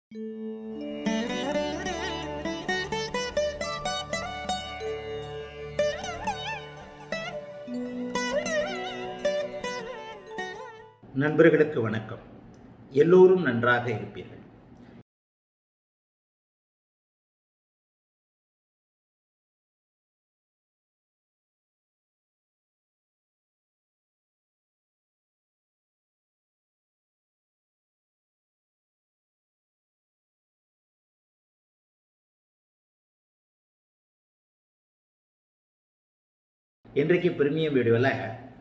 நண்பர்களுக்கு வணக்கம் எல்லோரும் நன்றாக இருப்பீர்கள் இன்றைக்கு பிரிமியம் வீடியோவில்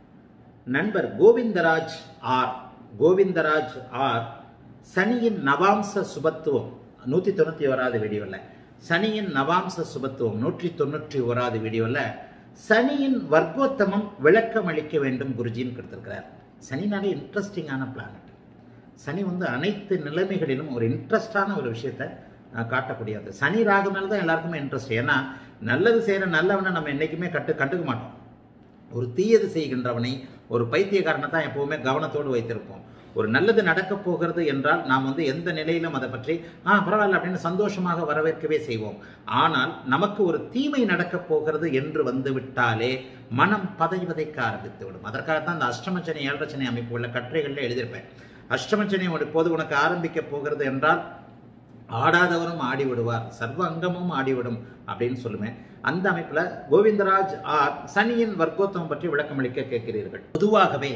நண்பர் கோவிந்தராஜ் ஆர் கோவிந்தராஜ் ஆர் சனியின் நவாம்ச சுபத்துவம் நூற்றி தொண்ணூற்றி ஓராது வீடியோவில் சனியின் நவாம்ச சுபத்துவம் நூற்றி தொண்ணூற்றி ஓராது வீடியோவில் சனியின் வர்க்கோத்தமம் விளக்கம் அளிக்க வேண்டும் குருஜின்னு கொடுத்துருக்கிறார் சனினாலே இன்ட்ரெஸ்டிங்கான பிளானட் சனி வந்து அனைத்து நிலைமைகளிலும் ஒரு இன்ட்ரெஸ்டான ஒரு விஷயத்தை அஹ், காட்டக்கூடியது சனி ராகு மேலே தான் எல்லாருக்குமே இன்ட்ரெஸ்ட் ஏன்னா நல்லது செய்கிற நல்லவனை நம்ம என்றைக்குமே கட்டு கண்டுக்க மாட்டோம் ஒரு தீயது செய்கின்றவனை ஒரு பைத்தியக்காரனை தான் எப்பவுமே கவனத்தோடு வைத்திருப்போம் ஒரு நல்லது நடக்கப் போகிறது என்றால் நாம் வந்து எந்த நிலையிலும் அதை பற்றி ஆ பரவாயில்ல அப்படின்னு சந்தோஷமாக வரவேற்கவே செய்வோம் ஆனால் நமக்கு ஒரு தீமை நடக்கப் போகிறது என்று வந்து விட்டாலே மனம் பதை பதைக்க ஆரம்பித்து விடும் அதற்காகத்தான் அந்த அஷ்டமச்சனை ஏழரச்சனை அமைப்பு உள்ள கட்டுரைகளில் எழுதியிருப்பேன் அஷ்டமச்சனை இப்போது உனக்கு ஆரம்பிக்க போகிறது என்றால் ஆடாதவரும் ஆடி விடுவார் சர்வ அங்கமும் ஆடிவிடும் அப்படின்னு சொல்லுவேன் அந்த அமைப்புல கோவிந்தராஜ் ஆர் சனியின் வர்க்கோத்தமம் பற்றி விளக்கமளிக்க கேட்கிறீர்கள் பொதுவாகவே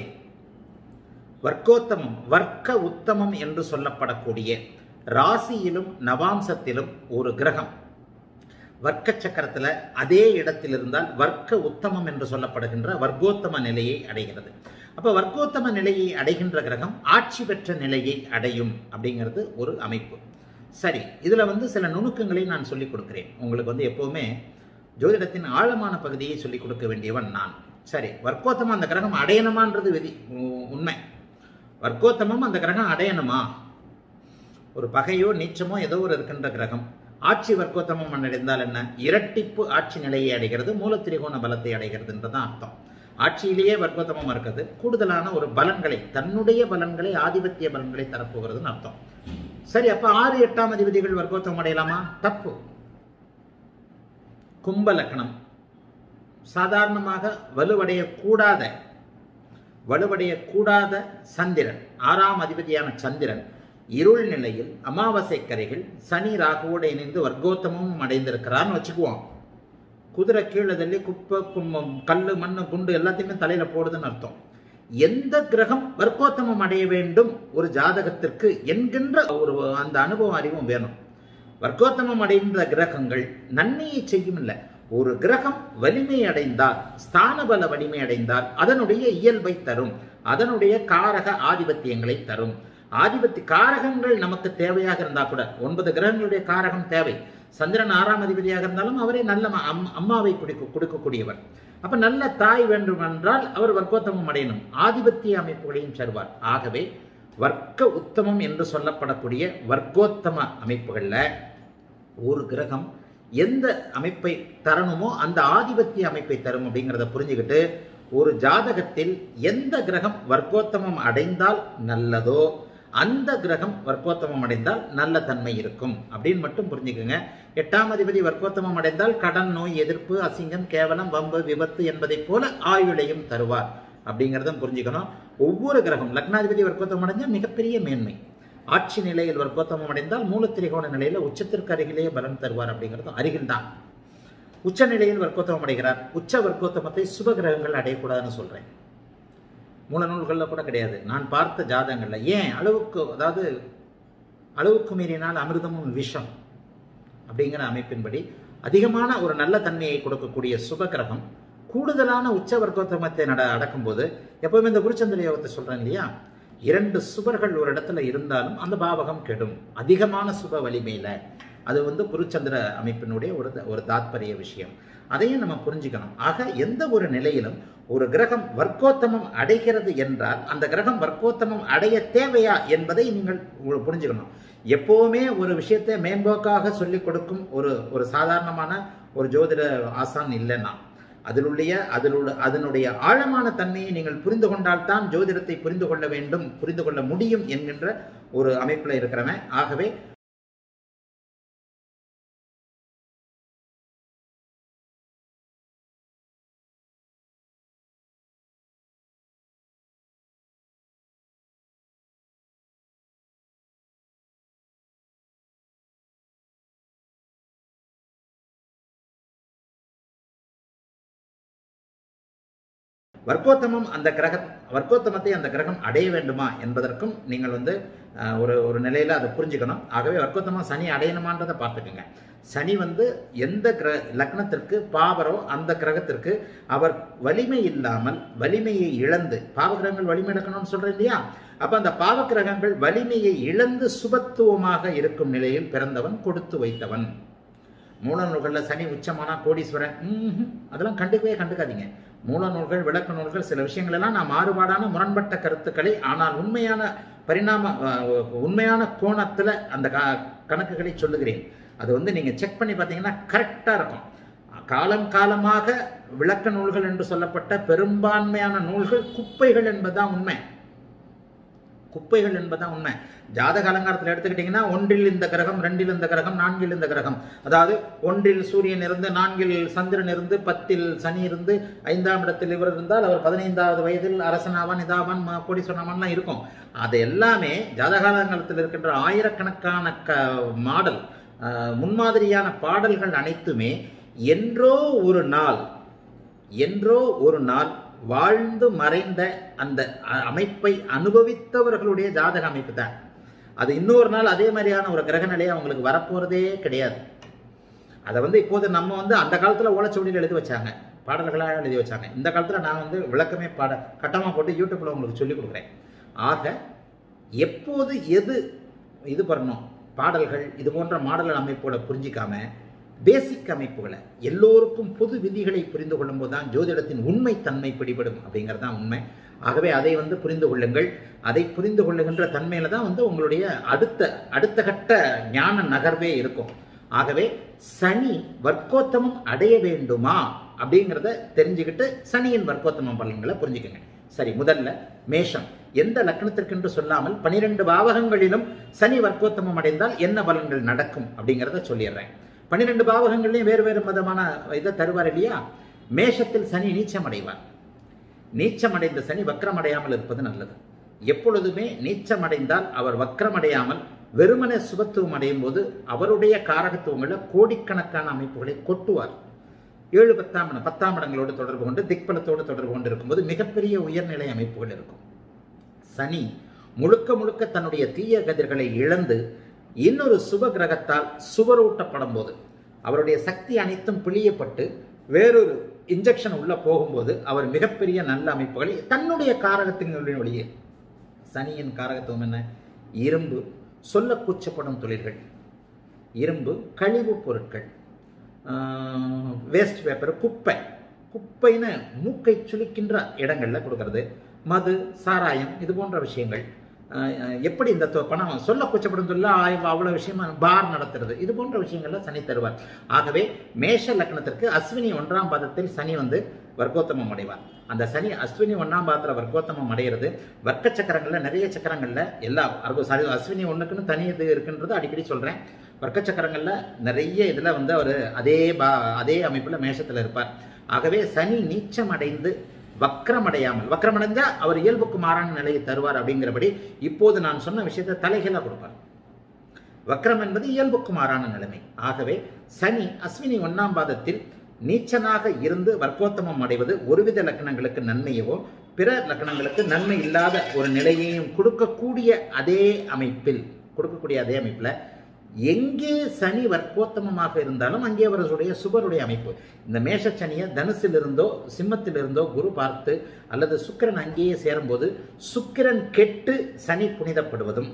வர்க்கோத்தமம் வர்க்க உத்தமம் என்று சொல்லப்படக்கூடிய ராசியிலும் நவாம்சத்திலும் ஒரு கிரகம் வர்க்க சக்கரத்துல அதே இடத்தில் இருந்தால் வர்க்க உத்தமம் என்று சொல்லப்படுகின்ற வர்க்கோத்தம நிலையை அடைகிறது அப்ப வர்க்கோத்தம நிலையை அடைகின்ற கிரகம் ஆட்சி பெற்ற நிலையை அடையும் அப்படிங்கிறது ஒரு அமைப்பு சரி இதுல வந்து சில நுணுக்கங்களை நான் சொல்லிக் கொடுக்கிறேன் உங்களுக்கு வந்து எப்பவுமே ஜோதிடத்தின் ஆழமான பகுதியை சொல்லிக் கொடுக்க வேண்டியவன் நான் சரி வர்க்கோத்தமம் அந்த கிரகம் அடையணுமான்றது விதி உ- உண்மை வர்க்கோத்தமம் அந்த கிரகம் அடையணுமா ஒரு பகையோ நீச்சமோ ஏதோ ஒரு இருக்கின்ற கிரகம் ஆட்சி வர்க்கோத்தமம் அடைந்தால் என்ன இரட்டிப்பு ஆட்சி நிலையை அடைகிறது மூலத்திரிகோண பலத்தை அடைகிறதுன்றதான் அர்த்தம் ஆட்சியிலேயே வர்க்கோத்தமம் இருக்குது கூடுதலான ஒரு பலன்களை தன்னுடைய பலன்களை ஆதிபத்திய பலன்களை தரப்போகிறதுன்னு அர்த்தம் சரி அப்ப ஆறு எட்டாம் அதிபதிகள் வர்க்கோத்தமம் அடையலாமா தப்பு கும்ப லக்னம் சாதாரணமாக வலுவடைய கூடாத வலுவடைய கூடாத சந்திரன் ஆறாம் அதிபதியான சந்திரன் இருள் நிலையில் அமாவாசை கரைகள் சனி ராகுவோடு இணைந்து வர்க்கோத்தமும் அடைந்திருக்கிறான்னு வச்சுக்குவோம் குதிரை கீழே தள்ளி குப்பை கும்மம் கல் மண்ணு குண்டு எல்லாத்தையுமே தலையில போடுதுன்னு அர்த்தம் எந்த கிரகம் வர்க்கோத்தமம் அடைய வேண்டும் ஒரு ஜாதகத்திற்கு என்கின்ற ஒரு அந்த அனுபவம் அறிவும் வேணும் வர்க்கோத்தமம் அடைந்த கிரகங்கள் நன்மையை செய்யும் இல்லை ஒரு கிரகம் வலிமை அடைந்தால் ஸ்தான பல வலிமை அடைந்தால் அதனுடைய இயல்பை தரும் அதனுடைய காரக ஆதிபத்தியங்களை தரும் ஆதிபத்திய காரகங்கள் நமக்கு தேவையாக இருந்தா கூட ஒன்பது கிரகங்களுடைய காரகம் தேவை சந்திரன் ஆறாம் அதிபதியாக இருந்தாலும் அவரே நல்ல ம- அம்- அம்மாவை குடிக்க கொடுக்கக்கூடியவர் அப்ப நல்ல தாய் வேண்டும் என்றால் அவர் வர்க்கோத்தமம் அடையணும் ஆதிபத்திய அமைப்புகளையும் தருவார் ஆகவே வர்க்க உத்தமம் என்று சொல்லப்படக்கூடிய வர்க்கோத்தம அமைப்புகள்ல ஒரு கிரகம் எந்த அமைப்பை தரணுமோ அந்த ஆதிபத்திய அமைப்பை தரும் அப்படிங்கிறத புரிஞ்சுக்கிட்டு ஒரு ஜாதகத்தில் எந்த கிரகம் வர்க்கோத்தமம் அடைந்தால் நல்லதோ அந்த கிரகம் வர்க்கோத்தமம் அடைந்தால் நல்ல தன்மை இருக்கும் அப்படின்னு மட்டும் புரிஞ்சுக்குங்க எட்டாம் அதிபதி வர்க்கோத்தமம் அடைந்தால் கடன் நோய் எதிர்ப்பு அசிங்கம் கேவலம் வம்பு விபத்து என்பதைப் போல ஆயுளையும் தருவார் அப்படிங்கிறதும் புரிஞ்சுக்கணும் ஒவ்வொரு கிரகம் லக்னாதிபதி வர்க்கோத்தமம் அடைஞ்சால் மிகப்பெரிய மேன்மை ஆட்சி நிலையில் வர்க்கோத்தமம் அடைந்தால் மூலத்திரிகோண நிலையில உச்சத்திற்கு அருகிலேயே பலன் தருவார் அப்படிங்கிறது அருகில் தான் உச்ச நிலையில் வர்க்கோத்தமம் அடைகிறார் உச்ச வர்க்கோத்தமத்தை சுப கிரகங்கள் அடையக்கூடாதுன்னு சொல்றேன் மூல நூல்களில் கூட கிடையாது நான் பார்த்த ஜாதகங்கள்ல ஏன் அளவுக்கு அதாவது அளவுக்கு மீறினால் அமிர்தமும் விஷம் அப்படிங்கிற அமைப்பின்படி அதிகமான ஒரு நல்ல தன்மையை கொடுக்கக்கூடிய சுப கிரகம் கூடுதலான உச்ச வர்க்கோத்தமத்தை நட அடக்கும்போது எப்பவுமே இந்த குருச்சந்திர யோகத்தை சொல்றேன் இல்லையா இரண்டு சுபர்கள் ஒரு இடத்துல இருந்தாலும் அந்த பாவகம் கெடும் அதிகமான சுப வலிமையில அது வந்து குருச்சந்திர அமைப்பினுடைய ஒரு ஒரு தாத்பரிய விஷயம் அதையும் நம்ம புரிஞ்சுக்கணும் ஆக எந்த ஒரு நிலையிலும் ஒரு கிரகம் வர்க்கோத்தமம் அடைகிறது என்றால் அந்த கிரகம் வர்க்கோத்தமம் அடைய தேவையா என்பதை நீங்கள் உ- புரிஞ்சுக்கணும் எப்பவுமே ஒரு விஷயத்தை மேம்போக்காக சொல்லிக் கொடுக்கும் ஒரு ஒரு சாதாரணமான ஒரு ஜோதிட ஆசான் இல்லைன்னா அதிலுடைய அதிலுள்ள அதனுடைய ஆழமான தன்மையை நீங்கள் புரிந்து கொண்டால்தான் ஜோதிடத்தை புரிந்து கொள்ள வேண்டும் புரிந்து கொள்ள முடியும் என்கின்ற ஒரு அமைப்பில் இருக்கிறவன் ஆகவே வர்க்கோத்தமம் அந்த கிரக வர்க்கோத்தமத்தை அந்த கிரகம் அடைய வேண்டுமா என்பதற்கும் நீங்கள் வந்து அஹ், ஒரு ஒரு நிலையில அதை புரிஞ்சுக்கணும் ஆகவே வர்க்கோத்தமம் சனி அடையணுமான்றதை பார்த்துக்குங்க சனி வந்து எந்த கிர லக்னத்திற்கு பாவரோ அந்த கிரகத்திற்கு அவர் வலிமை இல்லாமல் வலிமையை இழந்து பாவகிரகங்கள் வலிமை இழக்கணும்னு சொல்றேன் இல்லையா அப்ப அந்த பாவகிரகங்கள் வலிமையை இழந்து சுபத்துவமாக இருக்கும் நிலையில் பிறந்தவன் கொடுத்து வைத்தவன் மூல நூல்களில் சனி உச்சமானா கோடீஸ்வரன் ம்ஹும். அதெல்லாம் கண்டுக்கவே கண்டுக்காதீங்க மூல நூல்கள் விளக்க நூல்கள் சில விஷயங்கள் எல்லாம் நான் மாறுபாடான முரண்பட்ட கருத்துக்களை ஆனால் உண்மையான பரிணாம அஹ், உண்மையான கோணத்துல அந்த க- கணக்குகளை சொல்லுகிறேன் அது வந்து நீங்க செக் பண்ணி பார்த்தீங்கன்னா கரெக்டா இருக்கும் காலம் காலமாக விளக்க நூல்கள் என்று சொல்லப்பட்ட பெரும்பான்மையான நூல்கள் குப்பைகள் என்பதுதான் உண்மை குப்பைகள் என்பதுதான் உண்மை ஜாதக அலங்காரத்தில் எடுத்துக்கிட்டிங்கன்னா ஒன்றில் இந்த கிரகம் ரெண்டில் இந்த கிரகம் நான்கில் இந்த கிரகம் அதாவது ஒன்றில் சூரியன் இருந்து நான்கில் சந்திரன் இருந்து பத்தில் சனி இருந்து ஐந்தாம் இடத்தில் இவர் இருந்தால் அவர் பதினைந்தாவது வயதில் அரசனாவான் இதாவான் ம- கோடீஸ்வரனாவான்லாம் இருக்கும் அது எல்லாமே ஜாதக அலங்காரத்தில் இருக்கின்ற ஆயிரக்கணக்கான க மாடல் அஹ், முன்மாதிரியான பாடல்கள் அனைத்துமே என்றோ ஒரு நாள் என்றோ ஒரு நாள் வாழ்ந்து மறைந்த அந்த அ- அமைப்பை அனுபவித்தவர்களுடைய ஜாதக அமைப்பு தான் அது இன்னொரு நாள் அதே மாதிரியான ஒரு கிரக நிலையை அவங்களுக்கு வரப்போறதே கிடையாது அதை வந்து இப்போது நம்ம வந்து அந்த காலத்தில் ஓலைச்சுவடியில் எழுதி வச்சாங்க பாடல்களாக எழுதி வச்சாங்க இந்த காலத்தில் நான் வந்து விளக்கமே பாட கட்டமாக போட்டு யூடியூப்பில் உங்களுக்கு சொல்லிக் கொடுக்குறேன் ஆக எப்போது எது இது பண்ணணும் பாடல்கள் இது போன்ற மாடல் அமைப்புகளை புரிஞ்சிக்காம பேசிக் அமைப்புகளை எல்லோருக்கும் பொது விதிகளை புரிந்து கொள்ளும்போது தான் ஜோதிடத்தின் உண்மை தன்மை பிடிபடும் அப்படிங்கிறது தான் உண்மை ஆகவே அதை வந்து புரிந்து கொள்ளுங்கள் அதை புரிந்து கொள்ளுகின்ற தன்மையில தான் வந்து உங்களுடைய அடுத்த அடுத்த கட்ட ஞான நகர்வே இருக்கும் ஆகவே சனி வர்க்கோத்தமம் அடைய வேண்டுமா அப்படிங்கிறத தெரிஞ்சுக்கிட்டு சனியின் வர்க்கோத்தமம் பலன்களை புரிஞ்சுக்கங்க சரி முதல்ல மேஷம் எந்த லக்னத்திற்கென்று சொல்லாமல் பனிரெண்டு பாவகங்களிலும் சனி வர்க்கோத்தமம் அடைந்தால் என்ன பலன்கள் நடக்கும் அப்படிங்கிறத சொல்லிடுறேன் பன்னிரெண்டு பாவகங்கள்லையும் வேறு வேறு விதமான இதை தருவார் இல்லையா மேஷத்தில் சனி நீச்சம் அடைவார் நீச்சமடைந்த சனி வக்ரமடையாமல் இருப்பது நல்லது எப்பொழுதுமே நீச்சமடைந்தால் அவர் வக்ரமடையாமல் வெறுமனே சுபத்துவம் அடையும் போது அவருடைய காரகத்துவங்களை கோடிக்கணக்கான அமைப்புகளை கொட்டுவார் ஏழு பத்தாம் இடம் பத்தாம் இடங்களோடு தொடர்பு கொண்டு திக்பலத்தோடு தொடர்பு கொண்டு இருக்கும்போது மிகப்பெரிய உயர்நிலை அமைப்புகள் இருக்கும் சனி முழுக்க முழுக்க தன்னுடைய தீய கதிர்களை இழந்து இன்னொரு சுப கிரகத்தால் சுவரூட்டப்படும் போது அவருடைய சக்தி அனைத்தும் பிழியப்பட்டு வேறொரு இன்ஜெக்ஷன் உள்ள போகும்போது அவர் மிகப்பெரிய நல்ல அமைப்புகளை தன்னுடைய காரகத்தின் வழியே சனியின் காரகத்துவம் என்ன இரும்பு சொல்ல கூச்சப்படும் தொழில்கள் இரும்பு கழிவுப் பொருட்கள் வேஸ்ட் பேப்பர் குப்பை குப்பைன்னு மூக்கை சுளிக்கின்ற இடங்கள்ல கொடுக்கறது மது சாராயம் இது போன்ற விஷயங்கள் ஆஹ் ஆஹ் எப்படி இந்த தொ- பணம் சொல்ல கூச்சப்படும் சொல்ல ஆய்வு அவ்வளவு விஷயமா பார் நடத்துறது இது போன்ற விஷயங்கள்ல சனி தருவார் ஆகவே மேஷ லக்னத்திற்கு அஸ்வினி ஒன்றாம் பாதத்தில் சனி வந்து வர்க்கோத்தமம் அடைவார் அந்த சனி அஸ்வினி ஒன்றாம் பாதத்துல வர்க்கோத்தமம் அடைகிறது வர்க்க சக்கரங்கள்ல நிறைய சக்கரங்கள்ல எல்லா அர்க்க- சாரி அஸ்வினி ஒண்ணுக்குன்னு தனி இது இருக்குன்றது அடிக்கடி சொல்றேன் வர்க்க சக்கரங்கள்ல நிறைய இதுல வந்து அவர் அதே பா அதே அமைப்புல மேஷத்துல இருப்பார் ஆகவே சனி நீச்சம் அடைந்து வக்ரமடையாமல் வக்ரமடைஞ்சா அவர் இயல்புக்கு மாறான நிலையை தருவார் அப்படிங்கிறபடி இப்போது நான் சொன்ன விஷயத்தை தலைகீழா கொடுப்பார் வக்ரம் என்பது இயல்புக்கு மாறான நிலைமை ஆகவே சனி அஸ்வினி ஒன்னாம் பாதத்தில் நீச்சனாக இருந்து வர்க்கோத்தமம் அடைவது ஒருவித லக்கணங்களுக்கு நன்மையவோ பிற லக்கணங்களுக்கு நன்மை இல்லாத ஒரு நிலையையும் கொடுக்கக்கூடிய அதே அமைப்பில் கொடுக்கக்கூடிய அதே அமைப்பில் எங்கே சனி வர்க்கோத்தமமாக இருந்தாலும் அங்கே அவர்களுடைய சுபருடைய அமைப்பு இந்த மேஷ சனியை தனுசில் இருந்தோ சிம்மத்தில் இருந்தோ குரு பார்த்து அல்லது சுக்கிரன் அங்கேயே சேரும்போது சுக்கிரன் கெட்டு சனி புனிதப்படுவதும்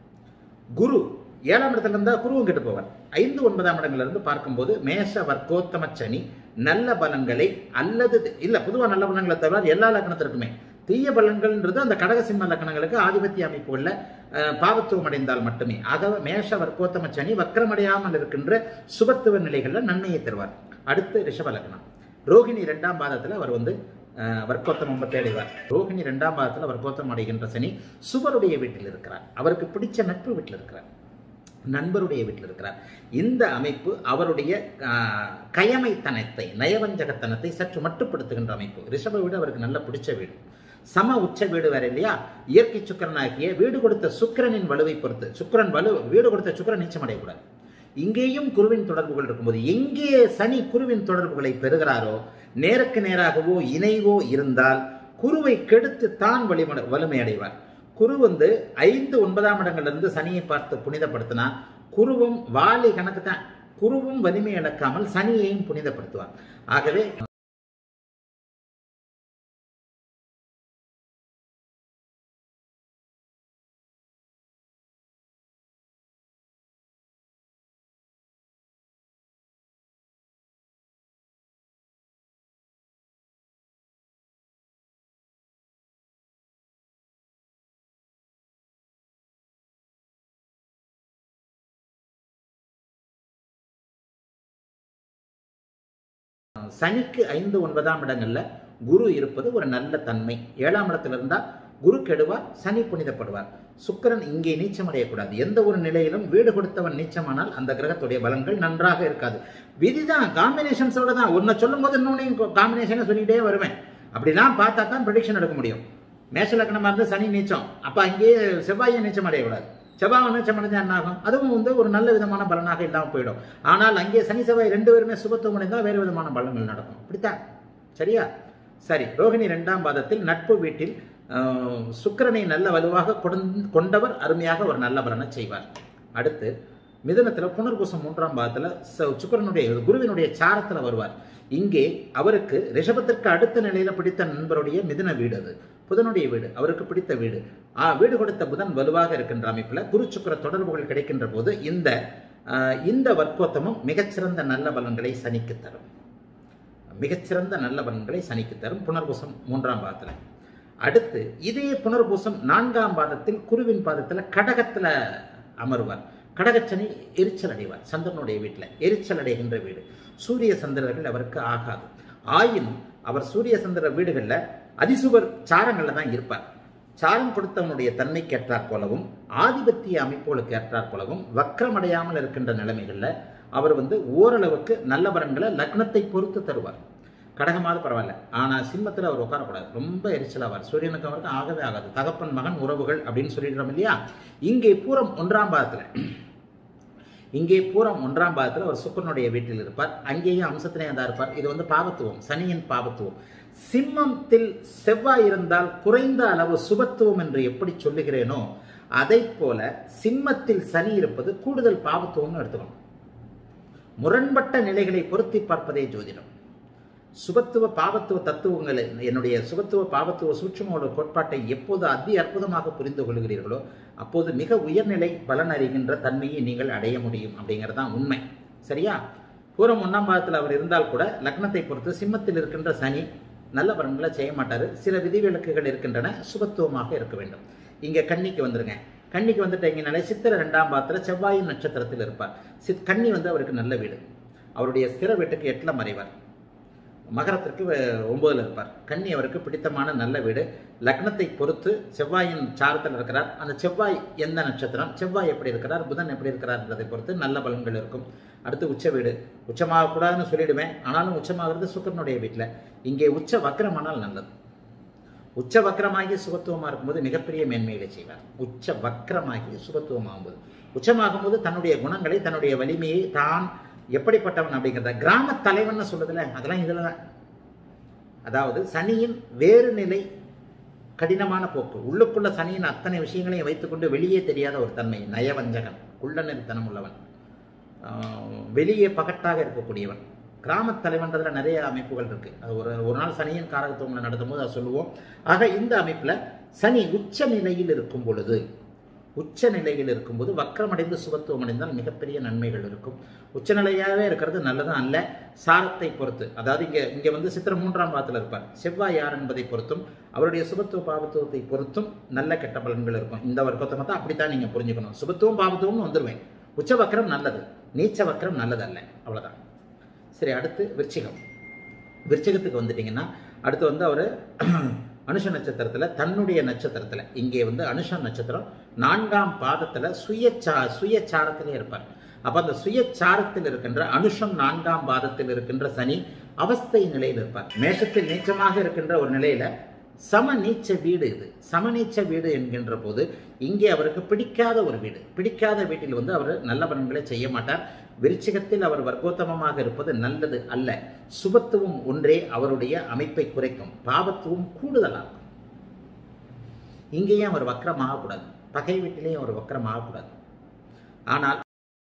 குரு ஏழாம் இடத்துல இருந்தா குருவும் கெட்டு போவார் ஐந்து ஒன்பதாம் இடங்கள்ல இருந்து பார்க்கும்போது மேஷ வர்க்கோத்தம சனி நல்ல பலன்களை அல்லது இல்ல பொதுவா நல்ல பலன்களை தவிர எல்லா லக்னத்திற்குமே தீய பலன்கள்ன்றது அந்த கடக சிம்ம லக்னங்களுக்கு ஆதிபத்திய அமைப்புள்ள அஹ், பாவத்துவம் அடைந்தால் மட்டுமே ஆகவே மேஷ வர்க்கோத்தம சனி வக்ரமடையாமல் இருக்கின்ற சுபத்துவ நிலைகள்ல நன்மையை தருவார் அடுத்து ரிஷப லக்னம் ரோகிணி இரண்டாம் பாதத்துல அவர் வந்து அஹ், வர்க்கோத்தமம் தேடிவார் ரோகிணி இரண்டாம் பாதத்துல வர்க்கோத்தமம் அடைகின்ற சனி சுபருடைய வீட்டில் இருக்கிறார் அவருக்கு பிடிச்ச நட்பு வீட்டில் இருக்கிறார் நண்பருடைய வீட்டில் இருக்கிறார் இந்த அமைப்பு அவருடைய ஆஹ், கயமைத்தனத்தை நயவஞ்சகத்தனத்தை சற்று மட்டுப்படுத்துகின்ற அமைப்பு ரிஷப வீடு அவருக்கு நல்ல பிடிச்ச வீடு சம உச்ச வீடு வேற இல்லையா இயற்கை சுக்கிரனாகிய வீடு கொடுத்த சுக்கிரனின் வலுவை பொறுத்து சுக்கிரன் வலு வீடு கொடுத்த சுக்கிரன் நீச்சம் அடையக்கூடாது இங்கேயும் குருவின் தொடர்புகள் இருக்கும்போது எங்கே சனி குருவின் தொடர்புகளை பெறுகிறாரோ நேருக்கு நேராகவோ இணைவோ இருந்தால் குருவை கெடுத்து தான் வலிமட வலிமை அடைவார் குரு வந்து ஐந்து ஒன்பதாம் இடங்கள்ல இருந்து சனியை பார்த்து புனிதப்படுத்தினா குருவும் வாலி கணக்கு தான் குருவும் வலிமை இழக்காமல் சனியையும் புனிதப்படுத்துவார் ஆகவே சனிக்கு ஐந்து ஒன்பதாம் இடங்கள்ல குரு இருப்பது ஒரு நல்ல தன்மை ஏழாம் இடத்துல இருந்தா குரு கெடுவார் சனி புனிதப்படுவார் சுக்கிரன் இங்கே நீச்சம் அடையக்கூடாது எந்த ஒரு நிலையிலும் வீடு கொடுத்தவன் நீச்சமானால் அந்த கிரகத்துடைய பலன்கள் நன்றாக இருக்காது விதிதான் காம்பினேஷன்ஸோட தான் ஒன்றை சொல்லும் போது இன்னொன்னு காம்பினேஷனை சொல்லிட்டே வருவேன் அப்படிலாம் பார்த்தா தான் ப்ரெடிக்ஷன் எடுக்க முடியும் மேஷ லக்னமா இருந்து சனி நீச்சம் அப்ப அங்கேயே செவ்வாயை நீச்சம் அடையக்கூடாது செவ்வாய் நீச்சம் அடைஞ்சா என்ன ஆகும் அதுவும் வந்து ஒரு நல்ல விதமான பலனாக இல்லாமல் போயிடும் ஆனால் அங்கே சனி செவ்வாய் ரெண்டு பேருமே சுபத்துவம் அடைந்தால் வேறு விதமான பலன்கள் நடக்கும் அப்படித்தான் சரியா சரி ரோகிணி இரண்டாம் பாதத்தில் நட்பு வீட்டில் ஆஹ், சுக்கிரனை நல்ல வலுவாக கொண்ட- கொண்டவர் அருமையாக ஒரு நல்ல பலனை செய்வார் அடுத்து மிதுனத்துல புனர்பூசம் மூன்றாம் பாதத்துல ச- சுக்கிரனுடைய குருவினுடைய சாரத்துல வருவார் இங்கே அவருக்கு ரிஷபத்திற்கு அடுத்த நிலையில பிடித்த நண்பருடைய மிதுன வீடு அது புதனுடைய வீடு அவருக்கு பிடித்த வீடு ஆ, வீடு கொடுத்த புதன் வலுவாக இருக்கின்ற அமைப்புல குரு சுக்கிர தொடர்புகள் கிடைக்கின்ற போது இந்த ஆ, இந்த வர்க்கோத்தமும் மிகச்சிறந்த நல்ல பலன்களை சனிக்கு தரும் மிகச்சிறந்த நல்ல பலன்களை சனிக்கு தரும் புனர்பூசம் மூன்றாம் பாதத்துல அடுத்து இதே புனர்பூசம் நான்காம் பாதத்தில் குருவின் பாதத்துல கடகத்துல அமருவார் கடகச்சனி எரிச்சல் அடைவார் சந்திரனுடைய வீட்டுல எரிச்சல் அடைகின்ற வீடு சூரிய சந்திரர்கள் அவருக்கு ஆகாது ஆயினும் அவர் சூரிய சந்திர வீடுகள்ல அதிசுவர் சாரங்கள்ல தான் இருப்பார் சாரம் கொடுத்தவனுடைய தன்மைக்கு ஏற்றாற் போலவும் ஆதிபத்திய அமைப்புகளுக்கு ஏற்றாற் போலவும் வக்கரமடையாமல் இருக்கின்ற நிலைமைகள்ல அவர் வந்து ஓரளவுக்கு நல்ல பலன்களை லக்னத்தை பொறுத்து தருவார் கடகமாவது பரவாயில்ல ஆனா சிம்மத்துல அவர் உட்காரக்கூடாது ரொம்ப எரிச்சலாவார் சூரியனுக்கு அவருக்கு ஆகவே ஆகாது தகப்பன் மகன் உறவுகள் அப்படின்னு சொல்லிடுறோம் இல்லையா இங்கே பூரம் ஒன்றாம் பாதத்துல இங்கே பூரம் ஒன்றாம் பாதத்தில் அவர் சுக்கரனுடைய வீட்டில் இருப்பார் அங்கேயும் அம்சத்திலே தான் இருப்பார் இது வந்து பாவத்துவம் சனியின் பாவத்துவம் சிம்மத்தில் செவ்வாய் இருந்தால் குறைந்த அளவு சுபத்துவம் என்று எப்படி சொல்லுகிறேனோ அதை போல சிம்மத்தில் சனி இருப்பது கூடுதல் பாவத்துவம்னு எடுத்துக்கணும் முரண்பட்ட நிலைகளை பொருத்தி பார்ப்பதே ஜோதிடம் சுபத்துவ பாவத்துவ தத்துவங்களை என்னுடைய சுபத்துவ பாவத்துவ சூட்சுமோட கோட்பாட்டை எப்போது அதி அற்புதமாக புரிந்து கொள்கிறீர்களோ அப்போது மிக உயர்நிலை பலன் அறிகின்ற தன்மையை நீங்கள் அடைய முடியும் அப்படிங்கிறது தான் உண்மை சரியா பூரம் ஒன்றாம் பாதத்தில் அவர் இருந்தால் கூட லக்னத்தை பொறுத்து சிம்மத்தில் இருக்கின்ற சனி நல்ல பலன்களை செய்ய மாட்டார் சில விதிவிலக்குகள் இருக்கின்றன சுபத்துவமாக இருக்க வேண்டும் இங்கே கன்னிக்கு வந்துருங்க கன்னிக்கு வந்துட்டீங்கனாலே சித்திர ரெண்டாம் பாதத்தில் செவ்வாயின் நட்சத்திரத்தில் இருப்பார் சித் கன்னி வந்து அவருக்கு நல்ல வீடு அவருடைய ஸ்திர வீட்டுக்கு எட்டில் மறைவார் மகரத்திற்கு வ- ஒன்பதுல இருப்பார் கன்னி அவருக்கு பிடித்தமான நல்ல வீடு லக்னத்தை பொறுத்து செவ்வாயின் சாரத்தில் இருக்கிறார் அந்த செவ்வாய் எந்த நட்சத்திரம் செவ்வாய் எப்படி இருக்கிறார் புதன் எப்படி இருக்கிறார்ன்றதை பொறுத்து நல்ல பலன்கள் இருக்கும் அடுத்து உச்ச வீடு உச்சமாகக்கூடாதுன்னு சொல்லிடுவேன் ஆனாலும் உச்சமாகிறது சுக்கரனுடைய வீட்டில் இங்கே உச்ச வக்கரமானால் நல்லது உச்ச வக்கரமாகி சுபத்துவமாக இருக்கும்போது மிகப்பெரிய மேன்மைகளை செய்வார் உச்ச வக்கரமாகி சுபத்துவமாகும்போது உச்சமாகும்போது தன்னுடைய குணங்களை தன்னுடைய வலிமையை தான் எப்படிப்பட்டவன் அப்படிங்கிறத கிராம தலைவன் சொல்லுதுல அதெல்லாம் இதுல தான் அதாவது சனியின் வேறு நிலை கடினமான போக்கு உள்ளுக்குள்ள சனியின் அத்தனை விஷயங்களையும் வைத்துக்கொண்டு வெளியே தெரியாத ஒரு தன்மை நயவஞ்சகன் குள்ளநெறித்தனம் உள்ளவன் ஆஹ் வெளியே பகட்டாக இருக்கக்கூடியவன் கிராமத் தலைவன்றதுல நிறைய அமைப்புகள் இருக்கு அது ஒரு ஒரு நாள் சனியின் காரகத்துவங்களை நடத்தும் போது அதை சொல்லுவோம் ஆக இந்த அமைப்புல சனி உச்ச நிலையில் இருக்கும் பொழுது உச்ச நிலையில் இருக்கும்போது வக்கரமடைந்து சுபத்துவம் அடைந்தால் மிகப்பெரிய நன்மைகள் இருக்கும் உச்சநிலையாகவே இருக்கிறது நல்லதும் அல்ல சாரத்தை பொறுத்து அதாவது இங்க இங்க வந்து சித்திர மூன்றாம் பாதத்தில் இருப்பார் செவ்வாய் யார் என்பதை பொறுத்தும் அவருடைய சுபத்துவ பாவத்துவத்தை பொறுத்தும் நல்ல கெட்ட பலன்கள் இருக்கும் இந்த வர்க்கத்தை மட்டும் அப்படித்தான் நீங்க புரிஞ்சுக்கணும் சுபத்துவம் பாவத்துவம்னு வந்துருவேன் உச்ச வக்கரம் நல்லது நீச்ச வக்கரம் நல்லது அல்ல அவ்வளவுதான் சரி அடுத்து விருச்சிகம் விருச்சிகத்துக்கு வந்துட்டீங்கன்னா அடுத்து வந்து அவர் அனுஷ நட்சத்திரத்துல தன்னுடைய நட்சத்திரத்துல இங்கே வந்து அனுஷ நட்சத்திரம் நான்காம் பாதத்துல சுயச்சா சுயச்சாரத்திலே இருப்பார் அப்ப அந்த சுயச்சாரத்தில் இருக்கின்ற அனுஷம் நான்காம் பாதத்தில் இருக்கின்ற சனி அவஸ்தை நிலையில் இருப்பார் மேஷத்தில் நீச்சமாக இருக்கின்ற ஒரு நிலையில சமநீச்ச வீடு இது சமநீச்ச வீடு என்கின்ற போது இங்கே அவருக்கு பிடிக்காத ஒரு வீடு பிடிக்காத வீட்டில் வந்து அவர் நல்ல பலன்களை செய்ய மாட்டார் விருச்சிகத்தில் அவர் வர்க்கோத்தமமாக இருப்பது நல்லது அல்ல சுபத்துவம் ஒன்றே அவருடைய அமைப்பை குறைக்கும் பாபத்துவம் கூடுதலாகும் இங்கேயும் அவர் வக்கரம் ஆகக்கூடாது பகை வீட்டிலேயும் அவர் வக்கரம் ஆகக்கூடாது ஆனால்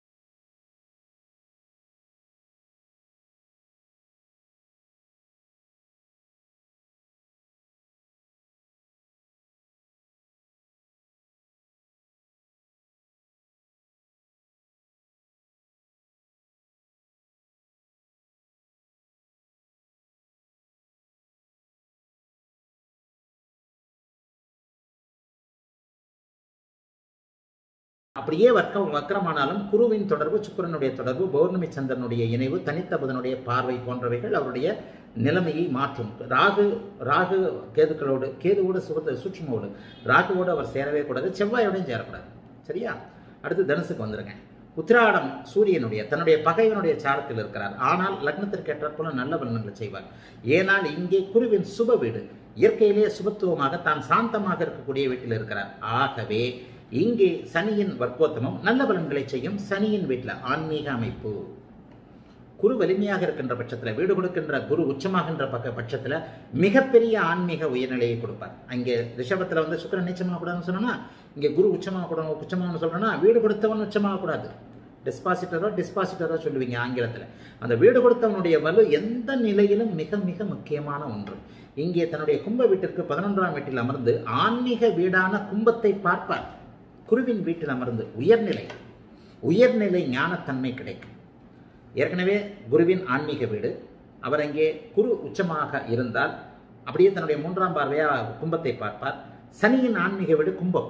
அப்படியே வர்க்கம் வக்கரமானாலும் குருவின் தொடர்பு சுக்கிரனுடைய தொடர்பு பௌர்ணமி சந்திரனுடைய இணைவு தனித்த புதனுடைய பார்வை போன்றவைகள் அவருடைய நிலைமையை மாற்றும் ராகு ராகு கேதுக்களோடு கேதுவோடு சுகத்தை சூட்சுமோடு ராகுவோடு அவர் சேரவே கூடாது செவ்வாயோடையும் சேரக்கூடாது சரியா அடுத்து தனுசுக்கு வந்துருங்க உத்திராடம் சூரியனுடைய தன்னுடைய பகைவனுடைய சாரத்தில் இருக்கிறார் ஆனால் லக்னத்திற்கு ஏற்றாற்போல நல்ல பலன்களை செய்வார் ஏனால் இங்கே குருவின் சுப வீடு இயற்கையிலேயே சுபத்துவமாக தான் சாந்தமாக இருக்கக்கூடிய வீட்டில் இருக்கிறார் ஆகவே இங்கே சனியின் வர்க்கோத்தமம் நல்ல பலன்களை செய்யும் சனியின் வீட்டில் ஆன்மீக அமைப்பு குரு வலிமையாக இருக்கின்ற பட்சத்தில் வீடு கொடுக்கின்ற குரு உச்சமாகின்ற பக்க பட்சத்தில் மிகப்பெரிய ஆன்மீக உயர்நிலையை கொடுப்பார் அங்கே ரிஷபத்தில் வந்து சுக்கரன் நீச்சமாக கூடாதுன்னு சொன்னோன்னா இங்கே குரு உச்சமாக கூட உச்சமாகனு சொல்கிறோன்னா வீடு கொடுத்தவன் உச்சமாக கூடாது டிஸ்பாசிட்டரோ டிஸ்பாசிட்டரோ சொல்லுவீங்க ஆங்கிலத்தில் அந்த வீடு கொடுத்தவனுடைய வலு எந்த நிலையிலும் மிக மிக முக்கியமான ஒன்று இங்கே தன்னுடைய கும்ப வீட்டிற்கு பதினொன்றாம் வீட்டில் அமர்ந்து ஆன்மீக வீடான கும்பத்தை பார்ப்பார் குருவின் வீட்டில் அமர்ந்து உயர்நிலை உயர்நிலை ஞானத்தன்மை கிடைக்கும் ஏற்கனவே குருவின் ஆன்மீக வீடு அவர் அங்கே குரு உச்சமாக இருந்தால் அப்படியே தன்னுடைய மூன்றாம் பார்வையாக கும்பத்தை பார்ப்பார் சனியின் ஆன்மீக வீடு கும்பம்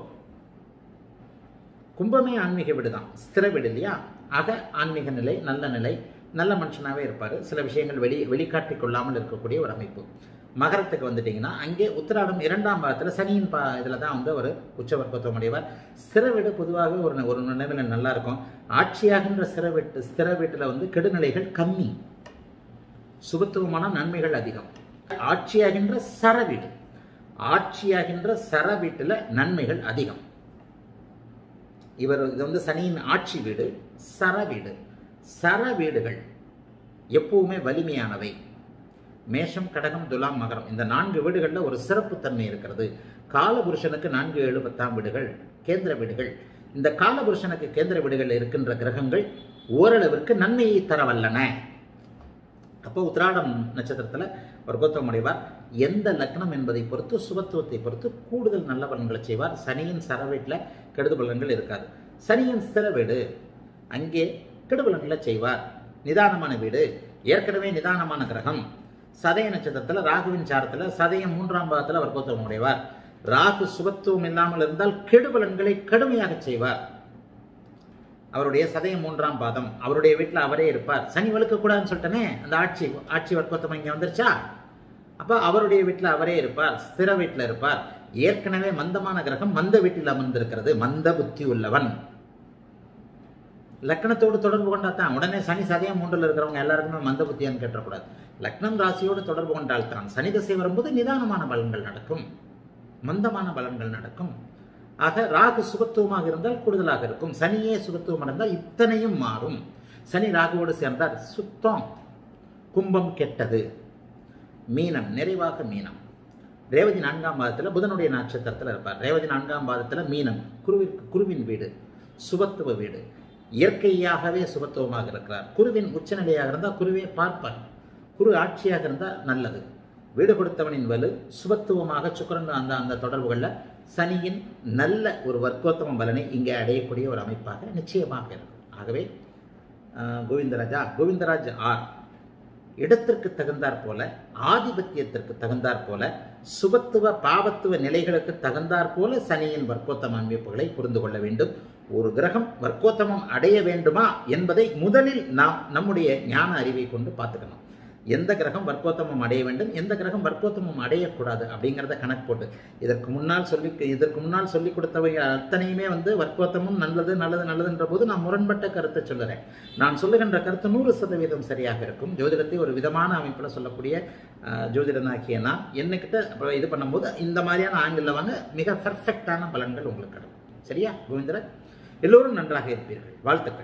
கும்பமே ஆன்மீக வீடு தான் ஸ்திர வீடு இல்லையா ஆக ஆன்மீக நிலை நல்ல நிலை நல்ல மனுஷனாகவே இருப்பார் சில விஷயங்கள் வெளி வெளிக்காட்டிக் கொள்ளாமல் இருக்கக்கூடிய ஒரு அமைப்பு மகரத்துக்கு வந்துட்டிங்கன்னா அங்கே உத்திராடம் இரண்டாம் பாகத்தில் சனியின் பா இதில் தான் வந்து அவர் உச்சவர்க்கத்துவம் அடைவார் ஸ்திர வீடு பொதுவாக ஒரு ஒரு நிலைமையில் நல்லா இருக்கும் ஆட்சியாகின்ற ஸ்திர வீட்டு ஸ்திர வீட்டில் வந்து கெடுநிலைகள் கம்மி சுபத்துவமான நன்மைகள் அதிகம் ஆட்சியாகின்ற சர வீடு ஆட்சியாகின்ற சர வீட்டில் நன்மைகள் அதிகம் இவர் இது வந்து சனியின் ஆட்சி வீடு சர வீடு சர வீடுகள் எப்பவுமே வலிமையானவை மேஷம் கடகம் துலாம் மகரம் இந்த நான்கு வீடுகளில் ஒரு சிறப்புத்தன்மை இருக்கிறது காலபுருஷனுக்கு நான்கு ஏழு பத்தாம் வீடுகள் கேந்திர வீடுகள் இந்த காலபுருஷனுக்கு கேந்திர வீடுகளில் இருக்கின்ற கிரகங்கள் ஓரளவிற்கு நன்மையை தரவல்லன அப்போ உத்திராடம் நட்சத்திரத்தில் வர்க்கோத்தம் அடைவார் எந்த லக்னம் என்பதை பொறுத்து சுபத்துவத்தை பொறுத்து கூடுதல் நல்ல பலன்களை செய்வார் சனியின் சர வீட்டில் கெடுது பலன்கள் இருக்காது சனியின் ஸ்திர வீடு அங்கே கெடுபலன்களை செய்வார் நிதானமான வீடு ஏற்கனவே நிதானமான கிரகம் சதய நட்சத்திரத்தில் ராகுவின் சாரத்தில் சதயம் மூன்றாம் பாகத்தில் வர்க்கோத்தவம் உடையவார் ராகு சுபத்துவம் இல்லாமல் இருந்தால் கெடுபலன்களை கடுமையாக செய்வார் அவருடைய சதயம் மூன்றாம் பாதம் அவருடைய வீட்டில் அவரே இருப்பார் சனி வலுக்கக்கூடாதுன்னு சொல்லிட்டனே அந்த ஆட்சி ஆட்சி வர்க்கோத்தம் இங்கே வந்துருச்சா அப்போ அவருடைய வீட்டில் அவரே இருப்பார் ஸ்திர வீட்டில் இருப்பார் ஏற்கனவே மந்தமான கிரகம் மந்த வீட்டில் அமர்ந்திருக்கிறது மந்த புத்தி உள்ளவன் லக்னத்தோடு தொடர்பு கொண்டா தான் உடனே சனி சதயம் மூன்றில் இருக்கிறவங்க எல்லாருக்குமே மந்த புத்தியான்னு கேட்டக்கூடாது லக்னம் ராசியோடு தொடர்பு கொண்டால் தான் சனி திசை வரும்போது நிதானமான பலன்கள் நடக்கும் மந்தமான பலன்கள் நடக்கும் ஆக ராகு சுபத்துவமாக இருந்தால் கூடுதலாக இருக்கும் சனியே சுபத்துவம் இருந்தால் இத்தனையும் மாறும் சனி ராகுவோடு சேர்ந்தால் சுத்தம் கும்பம் கெட்டது மீனம் நிறைவாக மீனம் ரேவதி நான்காம் பாதத்தில் புதனுடைய நட்சத்திரத்தில் இருப்பார் ரேவதி நான்காம் பாதத்தில் மீனம் குருவிற்கு குருவின் வீடு சுபத்துவ வீடு இயற்கையாகவே சுபத்துவமாக இருக்கிறார் குருவின் உச்சநிலையாக இருந்தால் குருவே பார்ப்பார் குரு ஆட்சியாக இருந்தால் நல்லது வீடு கொடுத்தவனின் வலு சுபத்துவமாக சுக்கரன் அந்த அந்த தொடர்புகளில் சனியின் நல்ல ஒரு வர்க்கோத்தம பலனை இங்கே அடையக்கூடிய ஒரு அமைப்பாக நிச்சயமாக இருக்கும் ஆகவே கோவிந்தராஜா கோவிந்தராஜ் ஆர் இடத்திற்கு தகுந்தாற் போல ஆதிபத்தியத்திற்கு தகுந்தாற் போல சுபத்துவ பாவத்துவ நிலைகளுக்கு தகுந்தாற் போல சனியின் வர்க்கோத்தம அமைப்புகளை புரிந்து கொள்ள வேண்டும் ஒரு கிரகம் வர்க்கோத்தமம் அடைய வேண்டுமா என்பதை முதலில் நாம் நம்முடைய ஞான அறிவை கொண்டு பார்த்துக்கணும் எந்த கிரகம் வர்க்கோத்தமம் அடைய வேண்டும் எந்த கிரகம் வர்க்கோத்தமம் அடையக்கூடாது அப்படிங்கிறத கணக்கு போட்டு இதற்கு முன்னால் சொல்லி இதற்கு முன்னால் சொல்லி கொடுத்தவை அத்தனையுமே வந்து வர்க்கோத்தமும் நல்லது நல்லது நல்லதுன்ற போது நான் முரண்பட்ட கருத்தை சொல்லுறேன் நான் சொல்லுகின்ற கருத்து நூறு சதவீதம் சரியாக இருக்கும் ஜோதிடத்தை ஒரு விதமான அமைப்பில் சொல்லக்கூடிய அஹ், ஜோதிடனாகிய நான் என்னக்கிட்ட அப்புறம் இது பண்ணும்போது இந்த மாதிரியான ஆங்கிளில் வாங்க மிக பர்ஃபெக்டான பலன்கள் உங்களுக்கு கிடைக்கும் சரியா கோவிந்தரன் எல்லோரும் நன்றாக இருப்பீர்கள் வாழ்த்துக்கள்